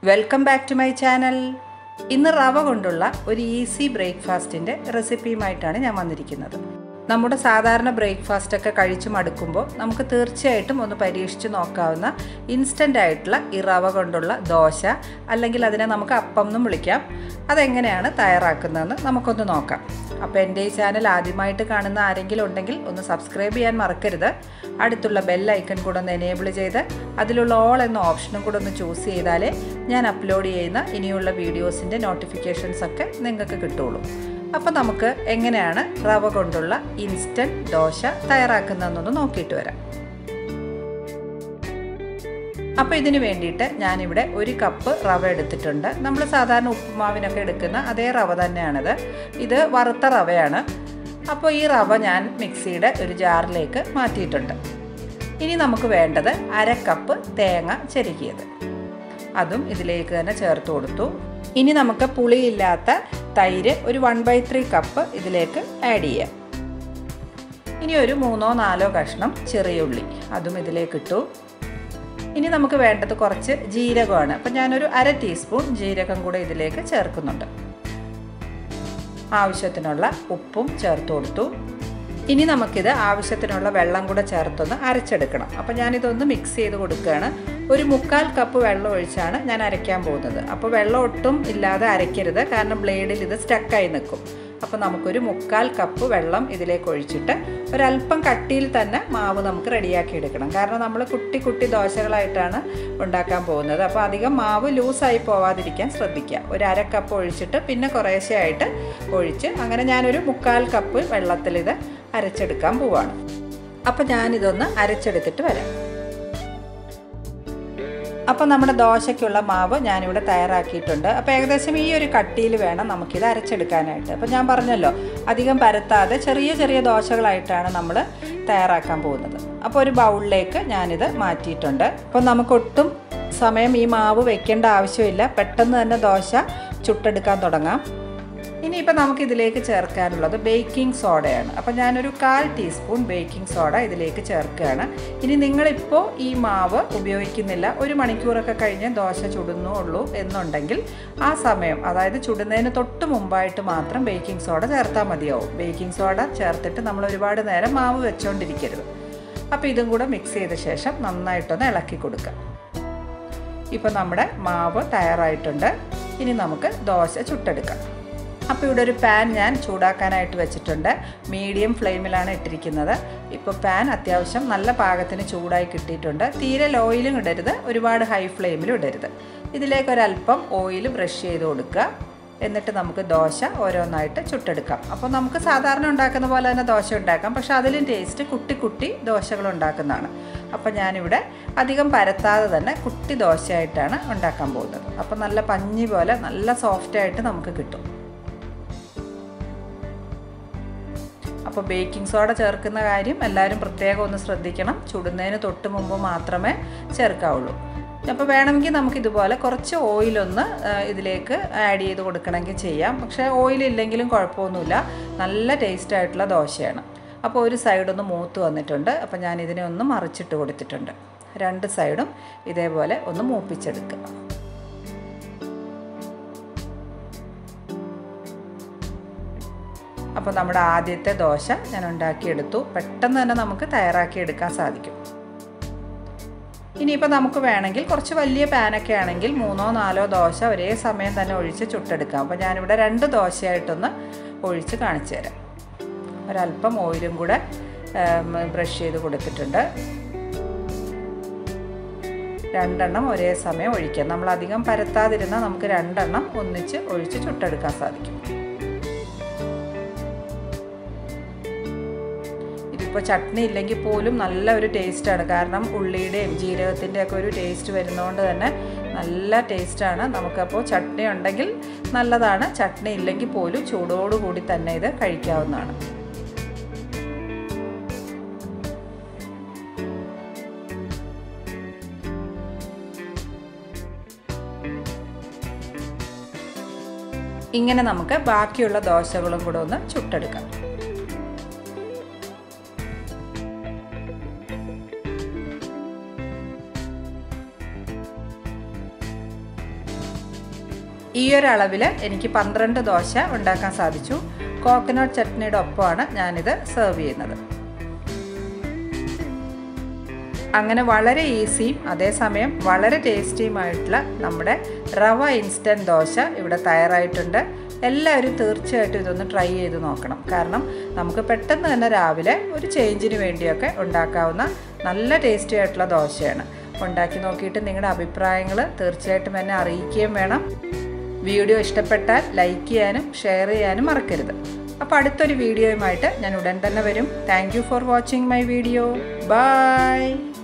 welcome back to my channel ഇന്ന് റവ കൊണ്ടുള്ള ഒരു ഈസി ബ്രേക്ക്ഫാസ്റ്റിൻ്റെ റെസിപ്പിയുമായിട്ടാണ് ഞാൻ വന്നിരിക്കുന്നത് നമ്മുടെ സാധാരണ ബ്രേക്ക്ഫാസ്റ്റ് ഒക്കെ കഴിച്ചു മടുക്കുമ്പോൾ നമുക്ക് തീർച്ചയായിട്ടും ഒന്ന് പരീക്ഷിച്ച് നോക്കാവുന്ന ഇൻസ്റ്റൻ്റ് ആയിട്ടുള്ള ഈ റവ കൊണ്ടുള്ള ദോശ അല്ലെങ്കിൽ അതിനെ നമുക്ക് അപ്പം എന്നും വിളിക്കാം അതെങ്ങനെയാണ് തയ്യാറാക്കുന്നതെന്ന് നമുക്കൊന്ന് നോക്കാം അപ്പോൾ എൻ്റെ ഈ ചാനൽ ആദ്യമായിട്ട് കാണുന്ന ആരെങ്കിലും ഉണ്ടെങ്കിൽ ഒന്ന് സബ്സ്ക്രൈബ് ചെയ്യാൻ മറക്കരുത് അടുത്തുള്ള ബെൽ ഐക്കൺ കൂടെ ഒന്ന് എനേബിൾ ചെയ്ത് അതിലുള്ള ഓൾ എന്ന ഓപ്ഷനും കൂടെ ഒന്ന് ചൂസ് ചെയ്താലേ ഞാൻ അപ്ലോഡ് ചെയ്യുന്ന ഇനിയുള്ള വീഡിയോസിൻ്റെ നോട്ടിഫിക്കേഷൻസ് ഒക്കെ നിങ്ങൾക്ക് കിട്ടുള്ളൂ അപ്പോൾ നമുക്ക് എങ്ങനെയാണ് റവ കൊണ്ടുള്ള ഇൻസ്റ്റൻറ്റ് ദോശ തയ്യാറാക്കുന്നതെന്നൊന്ന് നോക്കിയിട്ട് വരാം അപ്പോൾ ഇതിന് വേണ്ടിയിട്ട് ഞാനിവിടെ ഒരു കപ്പ് റവ എടുത്തിട്ടുണ്ട് നമ്മൾ സാധാരണ ഉപ്പുമാവിനൊക്കെ എടുക്കുന്ന അതേ റവ തന്നെയാണിത് ഇത് വറുത്ത റവയാണ് അപ്പോൾ ഈ റവ ഞാൻ മിക്സിയുടെ ഒരു ജാറിലേക്ക് മാറ്റിയിട്ടുണ്ട് ഇനി നമുക്ക് വേണ്ടത് അര കപ്പ് തേങ്ങ ചെരുക്കിയത് അതും ഇതിലേക്ക് തന്നെ ചേർത്ത് കൊടുത്തു ഇനി നമുക്ക് പുളിയില്ലാത്ത തൈര് ഒരു വൺ ബൈ ത്രീ കപ്പ് ഇതിലേക്ക് ആഡ് ചെയ്യാം ഇനി ഒരു മൂന്നോ നാലോ കഷ്ണം ചെറിയ ഉള്ളി അതും ഇതിലേക്ക് ഇട്ടു ഇനി നമുക്ക് വേണ്ടത് കുറച്ച് ജീരകമാണ് അപ്പം ഞാനൊരു അര ടീസ്പൂൺ ജീരകം കൂടെ ഇതിലേക്ക് ചേർക്കുന്നുണ്ട് ആവശ്യത്തിനുള്ള ഉപ്പും ചേർത്ത് കൊടുത്തു ഇനി നമുക്കിത് ആവശ്യത്തിനുള്ള വെള്ളം കൂടെ ചേർത്തൊന്ന് അരച്ചെടുക്കണം അപ്പോൾ ഞാനിതൊന്ന് മിക്സ് ചെയ്ത് കൊടുക്കുകയാണ് ഒരു മുക്കാൽ കപ്പ് വെള്ളം ഒഴിച്ചാണ് ഞാൻ അരയ്ക്കാൻ പോകുന്നത് അപ്പോൾ വെള്ളം ഒട്ടും ഇല്ലാതെ അരയ്ക്കരുത് കാരണം ബ്ലേഡിൽ ഇത് സ്റ്റക്കായി നിൽക്കും അപ്പോൾ നമുക്കൊരു മുക്കാൽ കപ്പ് വെള്ളം ഇതിലേക്ക് ഒഴിച്ചിട്ട് ഒരല്പം കട്ടിയിൽ തന്നെ മാവ് നമുക്ക് റെഡിയാക്കി എടുക്കണം കാരണം നമ്മൾ കുട്ടി കുട്ടി ദോശകളായിട്ടാണ് ഉണ്ടാക്കാൻ പോകുന്നത് അപ്പോൾ അധികം മാവ് ലൂസായി പോവാതിരിക്കാൻ ശ്രദ്ധിക്കുക ഒരു അര കപ്പ് ഒഴിച്ചിട്ട് പിന്നെ കുറേശ്ശെയായിട്ട് ഒഴിച്ച് അങ്ങനെ ഞാനൊരു മുക്കാൽ കപ്പ് വെള്ളത്തിൽ ഇത് അരച്ചെടുക്കാൻ പോവാണ് അപ്പോൾ ഞാനിതൊന്ന് അരച്ചെടുത്തിട്ട് വരാം അപ്പോൾ നമ്മുടെ ദോശയ്ക്കുള്ള മാവ് ഞാനിവിടെ തയ്യാറാക്കിയിട്ടുണ്ട് അപ്പോൾ ഏകദേശം ഈ ഒരു കട്ടിയിൽ വേണം നമുക്കിത് അരച്ചെടുക്കാനായിട്ട് അപ്പോൾ ഞാൻ പറഞ്ഞല്ലോ അധികം പരത്താതെ ചെറിയ ചെറിയ ദോശകളായിട്ടാണ് നമ്മൾ തയ്യാറാക്കാൻ പോകുന്നത് അപ്പോൾ ഒരു ബൗളിലേക്ക് ഞാനിത് മാറ്റിയിട്ടുണ്ട് അപ്പോൾ നമുക്കൊട്ടും സമയം ഈ മാവ് വെക്കേണ്ട ആവശ്യമില്ല പെട്ടെന്ന് തന്നെ ദോശ ചുട്ടെടുക്കാൻ തുടങ്ങാം ഇനിയിപ്പോൾ നമുക്ക് ഇതിലേക്ക് ചേർക്കാനുള്ളത് ബേക്കിംഗ് സോഡയാണ് അപ്പോൾ ഞാനൊരു കാൽ ടീസ്പൂൺ ബേക്കിംഗ് സോഡ ഇതിലേക്ക് ചേർക്കുകയാണ് ഇനി നിങ്ങളിപ്പോൾ ഈ മാവ് ഉപയോഗിക്കുന്നില്ല ഒരു മണിക്കൂറൊക്കെ കഴിഞ്ഞ് ദോശ ചുടുന്നുള്ളൂ എന്നുണ്ടെങ്കിൽ ആ സമയം അതായത് ചുടുന്നതിന് തൊട്ട് മുമ്പായിട്ട് മാത്രം ബേക്കിംഗ് സോഡ ചേർത്താൽ മതിയാവും ബേക്കിംഗ് സോഡ ചേർത്തിട്ട് നമ്മൾ ഒരുപാട് നേരം മാവ് വെച്ചുകൊണ്ടിരിക്കരുത് അപ്പോൾ ഇതും കൂടെ മിക്സ് ചെയ്ത ശേഷം നന്നായിട്ടൊന്ന് ഇളക്കി കൊടുക്കുക ഇപ്പോൾ നമ്മുടെ മാവ് തയ്യാറായിട്ടുണ്ട് ഇനി നമുക്ക് ദോശ ചുട്ടെടുക്കാം അപ്പോൾ ഇവിടെ ഒരു പാൻ ഞാൻ ചൂടാക്കാനായിട്ട് വെച്ചിട്ടുണ്ട് മീഡിയം ഫ്ലെയിമിലാണ് ഇട്ടിരിക്കുന്നത് ഇപ്പോൾ പാൻ അത്യാവശ്യം നല്ല പാകത്തിന് ചൂടായി കിട്ടിയിട്ടുണ്ട് തീരെ ലോയിലും ഇടരുത് ഒരുപാട് ഹൈ ഫ്ലെയിമിലും ഇടരുത് ഇതിലേക്ക് ഒരല്പം ഓയിൽ ബ്രഷ് ചെയ്ത് കൊടുക്കുക എന്നിട്ട് നമുക്ക് ദോശ ഓരോന്നായിട്ട് ചുട്ടെടുക്കാം അപ്പോൾ നമുക്ക് സാധാരണ ഉണ്ടാക്കുന്ന പോലെ തന്നെ ദോശ ഉണ്ടാക്കാം പക്ഷെ അതിലും ടേസ്റ്റ് കുട്ടി കുട്ടി ദോശകൾ ഉണ്ടാക്കുന്നതാണ് അപ്പോൾ ഞാനിവിടെ അധികം പരത്താതെ തന്നെ കുട്ടി ദോശയായിട്ടാണ് ഉണ്ടാക്കാൻ പോകുന്നത് അപ്പോൾ നല്ല പഞ്ഞി പോലെ നല്ല സോഫ്റ്റായിട്ട് നമുക്ക് കിട്ടും അപ്പോൾ ബേക്കിംഗ് സോഡ ചേർക്കുന്ന കാര്യം എല്ലാവരും പ്രത്യേകം ഒന്ന് ശ്രദ്ധിക്കണം ചുടുന്നതിന് തൊട്ട് മുമ്പ് മാത്രമേ ചേർക്കാവുള്ളൂ അപ്പോൾ വേണമെങ്കിൽ നമുക്ക് ഇതുപോലെ കുറച്ച് ഓയിലൊന്ന് ഇതിലേക്ക് ആഡ് ചെയ്ത് കൊടുക്കണമെങ്കിൽ ചെയ്യാം പക്ഷേ ഓയിൽ ഇല്ലെങ്കിലും കുഴപ്പമൊന്നുമില്ല നല്ല ടേസ്റ്റ് ആയിട്ടുള്ള ദോശയാണ് അപ്പോൾ ഒരു സൈഡൊന്ന് മൂത്ത് വന്നിട്ടുണ്ട് അപ്പോൾ ഞാൻ ഇതിനെ ഒന്ന് മറിച്ചിട്ട് കൊടുത്തിട്ടുണ്ട് രണ്ട് സൈഡും ഇതേപോലെ ഒന്ന് മൂപ്പിച്ചെടുക്കുക അപ്പോൾ നമ്മുടെ ആദ്യത്തെ ദോശ ഞാൻ ഉണ്ടാക്കിയെടുത്തു പെട്ടെന്ന് തന്നെ നമുക്ക് തയ്യാറാക്കിയെടുക്കാൻ സാധിക്കും ഇനിയിപ്പോൾ നമുക്ക് വേണമെങ്കിൽ കുറച്ച് വലിയ പാനൊക്കെ ആണെങ്കിൽ മൂന്നോ നാലോ ദോശ ഒരേ സമയം തന്നെ ഒഴിച്ച് ചുട്ടെടുക്കാം അപ്പോൾ ഞാനിവിടെ രണ്ട് ദോശയായിട്ടൊന്ന് ഒഴിച്ച് കാണിച്ചു തരാം ഒരല്പം ഓയിലും കൂടെ ബ്രഷ് ചെയ്ത് കൊടുത്തിട്ടുണ്ട് രണ്ടെണ്ണം ഒരേ സമയം ഒഴിക്കാം നമ്മൾ അധികം പരത്താതിരുന്നാൽ നമുക്ക് രണ്ടെണ്ണം ഒന്നിച്ച് ഒഴിച്ച് ചുട്ടെടുക്കാൻ സാധിക്കും ഇതിപ്പോൾ ചട്നി ഇല്ലെങ്കിൽ പോലും നല്ല ഒരു ടേസ്റ്റാണ് കാരണം ഉള്ളിയുടെയും ജീരകത്തിൻ്റെ ഒക്കെ ഒരു ടേസ്റ്റ് വരുന്നതുകൊണ്ട് തന്നെ നല്ല ടേസ്റ്റാണ് നമുക്കപ്പോൾ ചട്നി ഉണ്ടെങ്കിൽ നല്ലതാണ് ചട്നി ഇല്ലെങ്കിൽ പോലും ചൂടോടുകൂടി തന്നെ ഇത് കഴിക്കാവുന്നതാണ് ഇങ്ങനെ നമുക്ക് ബാക്കിയുള്ള ദോശകളും കൂടെ ഒന്ന് ചുട്ടെടുക്കാം ഈ ഒരു അളവിൽ എനിക്ക് പന്ത്രണ്ട് ദോശ ഉണ്ടാക്കാൻ സാധിച്ചു കോക്കനട്ട് ചട്നിയുടെ ഒപ്പമാണ് ഞാനിത് സെർവ് ചെയ്യുന്നത് അങ്ങനെ വളരെ ഈസിയും അതേസമയം വളരെ ടേസ്റ്റിയുമായിട്ടുള്ള നമ്മുടെ റവ ഇൻസ്റ്റൻറ്റ് ദോശ ഇവിടെ തയ്യാറായിട്ടുണ്ട് എല്ലാവരും തീർച്ചയായിട്ടും ഇതൊന്ന് ട്രൈ ചെയ്ത് നോക്കണം കാരണം നമുക്ക് പെട്ടെന്ന് തന്നെ രാവിലെ ഒരു ചേഞ്ചിന് വേണ്ടിയൊക്കെ ഉണ്ടാക്കാവുന്ന നല്ല ടേസ്റ്റി ആയിട്ടുള്ള ദോശയാണ് ഉണ്ടാക്കി നോക്കിയിട്ട് നിങ്ങളുടെ അഭിപ്രായങ്ങൾ തീർച്ചയായിട്ടും എന്നെ അറിയിക്കുകയും വേണം വീഡിയോ ഇഷ്ടപ്പെട്ടാൽ ലൈക്ക് ചെയ്യാനും ഷെയർ ചെയ്യാനും മറക്കരുത് അപ്പോൾ അടുത്തൊരു വീഡിയോയുമായിട്ട് ഞാൻ ഉടൻ തന്നെ വരും thank you for watching my video by